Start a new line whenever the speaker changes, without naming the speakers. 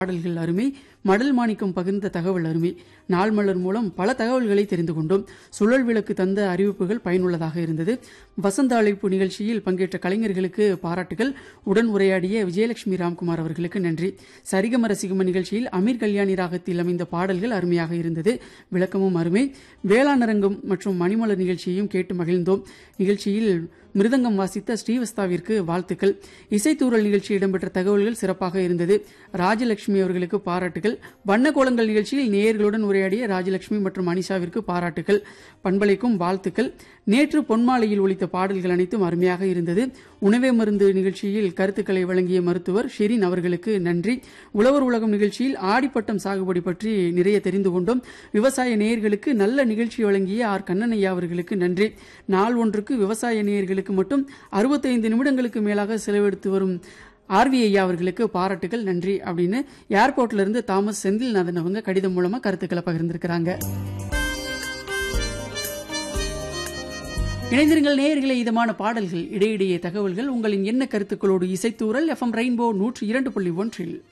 பாடல்கள் அருமை மடல் மாணிக்கம் பகிர்ந்த தகவல் அருமை நாள் மலர் மூலம் பல தகவல்களை தெரிந்து கொண்டோம் சுழல் விளக்கு தந்த அறிவிப்புகள் பயனுள்ளதாக இருந்தது வசந்த அழைப்பு நிகழ்ச்சியில் பங்கேற்ற கலைஞர்களுக்கு பாராட்டுகள் உடன் உரையாடிய விஜயலட்சுமி ராம்குமார் அவர்களுக்கு நன்றி சரிகம ரசிகம நிகழ்ச்சியில் அமீர் கல்யாணி ராகத்தில் அமைந்த பாடல்கள் அருமையாக இருந்தது விளக்கமும் அருமை வேளாண் அரங்கம் மற்றும் மணிமலர் நிகழ்ச்சியையும் கேட்டு மகிழ்ந்தோம் நிகழ்ச்சியில் மிருதங்கம் வாசித்த ஸ்ரீவஸ்தாவிற்கு வாழ்த்துக்கள் இசைத்தூரல் நிகழ்ச்சி இடம்பெற்ற தகவல்கள் சிறப்பாக இருந்தது ராஜலட்சுமி அவர்களுக்கு பாராட்டுகள் வண்ண கோலங்கள் நிகழ்ச்சியில் நேயர்களுடன் உரையாடிய ராஜலட்சுமி மற்றும் அனிஷாவிற்கு பாராட்டுகள் பண்பலைக்கும் வாழ்த்துக்கள் நேற்று பொன்மாலையில் ஒலித்த பாடல்கள் அனைத்தும் அருமையாக இருந்தது உணவே மருந்து நிகழ்ச்சியில் கருத்துக்களை வழங்கிய மருத்துவர் ஷெரின் அவர்களுக்கு நன்றி உழவர் உலகம் நிகழ்ச்சியில் ஆடிப்பட்டம் சாகுபடி பற்றி நிறைய தெரிந்து கொண்டோம் விவசாய நேயர்களுக்கு நல்ல நிகழ்ச்சி வழங்கிய ஆர் கண்ணனையா அவர்களுக்கு நன்றி நாள் ஒன்றுக்கு விவசாய நேயர்களுக்கு மட்டும் அறுபத்தைந்து நிமிடங்களுக்கு மேலாக செலவெடுத்து வரும் ஆர்வி ஐயா அவர்களுக்கு பாராட்டுகள் நன்றி அப்படின்னு ஏர்போர்ட்ல இருந்து தாமஸ் செந்தில்நாதன் அவங்க கடிதம் மூலமா கருத்துக்களை பகிர்ந்திருக்கிறாங்க இணைந்திருங்கள் நேயர்களே இதமான பாடல்கள் இடையிடையே தகவல்கள் உங்களின் என்ன கருத்துக்களோடு இசைத்தூரல் எஃப்எம் ரெயின்போ நூற்றி இரண்டு புள்ளி ஒன்றில்